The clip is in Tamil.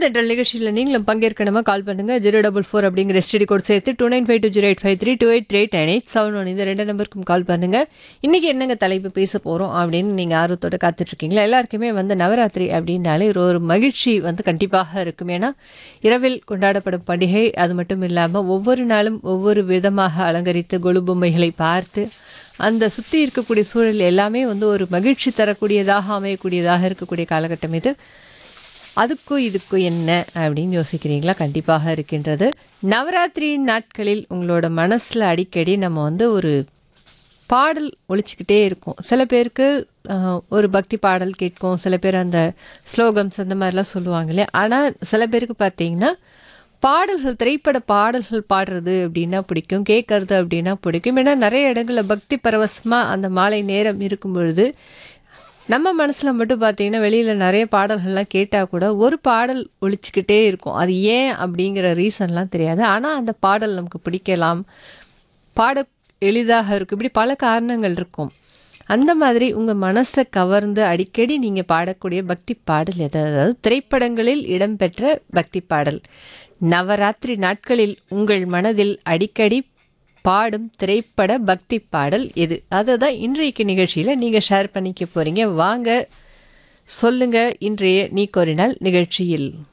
பூந்தென்றல் நிகழ்ச்சியில் நீங்களும் பங்கேற்கணுமா கால் பண்ணுங்க ஜீரோ டபுள் ஃபோர் அப்படிங்கிற எஸ்டிடி கோட் சேர்த்து two nine five two zero eight five three two eight three eight nine eight seven one இந்த ரெண்டு நம்பருக்கும் கால் பண்ணுங்க இன்னைக்கு என்னங்க தலைப்பு பேச போகிறோம் அப்படின்னு நீங்கள் ஆர்வத்தோட காத்துட்ருக்கீங்களா எல்லாருக்குமே வந்து நவராத்திரி அப்படின்னாலே ஒரு ஒரு மகிழ்ச்சி வந்து கண்டிப்பாக இருக்கும் ஏன்னா இரவில் கொண்டாடப்படும் பண்டிகை அது மட்டும் இல்லாமல் ஒவ்வொரு நாளும் ஒவ்வொரு விதமாக அலங்கரித்து கொலு பொம்மைகளை பார்த்து அந்த சுற்றி இருக்கக்கூடிய சூழல் எல்லாமே வந்து ஒரு மகிழ்ச்சி தரக்கூடியதாக அமையக்கூடியதாக இருக்கக்கூடிய காலகட்டம் இது அதுக்கும் இதுக்கும் என்ன அப்படின்னு யோசிக்கிறீங்களா கண்டிப்பாக இருக்கின்றது நவராத்திரி நாட்களில் உங்களோட மனசில் அடிக்கடி நம்ம வந்து ஒரு பாடல் ஒழிச்சிக்கிட்டே இருக்கும் சில பேருக்கு ஆஹ், ஒரு பக்தி பாடல் கேட்கும் சில பேர் அந்த ஸ்லோகம்ஸ் அந்த மாதிரிலாம் சொல்லுவாங்க இல்லையா ஆனால் சில பேருக்கு பார்த்தீங்கன்னா பாடல்கள் திரைப்பட பாடல்கள் பாடுறது அப்படின்னா பிடிக்கும் கேட்கறது அப்படின்னா பிடிக்கும் ஏன்னா நிறைய இடங்களில் பக்தி பரவசமாக அந்த மாலை நேரம் இருக்கும் பொழுது நம்ம மனசில் மட்டும் பார்த்தீங்கன்னா வெளியில் நிறைய பாடல்கள்லாம் கேட்டால் கூட ஒரு பாடல் ஒழிச்சிக்கிட்டே இருக்கும் அது ஏன் அப்படிங்கிற ரீசன்லாம் தெரியாது ஆனால் அந்த பாடல் நமக்கு பிடிக்கலாம் பாட எளிதாக இருக்கும் இப்படி பல காரணங்கள் இருக்கும் அந்த மாதிரி உங்கள் மனசை கவர்ந்து அடிக்கடி நீங்கள் பாடக்கூடிய பக்தி பாடல் எது அதாவது திரைப்படங்களில் இடம்பெற்ற பக்தி பாடல் நவராத்திரி நாட்களில் உங்கள் மனதில் அடிக்கடி பாடும் திரைப்பட பக்தி பாடல் எது அதை தான் இன்றைக்கு நிகழ்ச்சியில் நீங்கள் ஷேர் பண்ணிக்க போகிறீங்க வாங்க சொல்லுங்க இன்றைய நீ கோரினால் நிகழ்ச்சியில்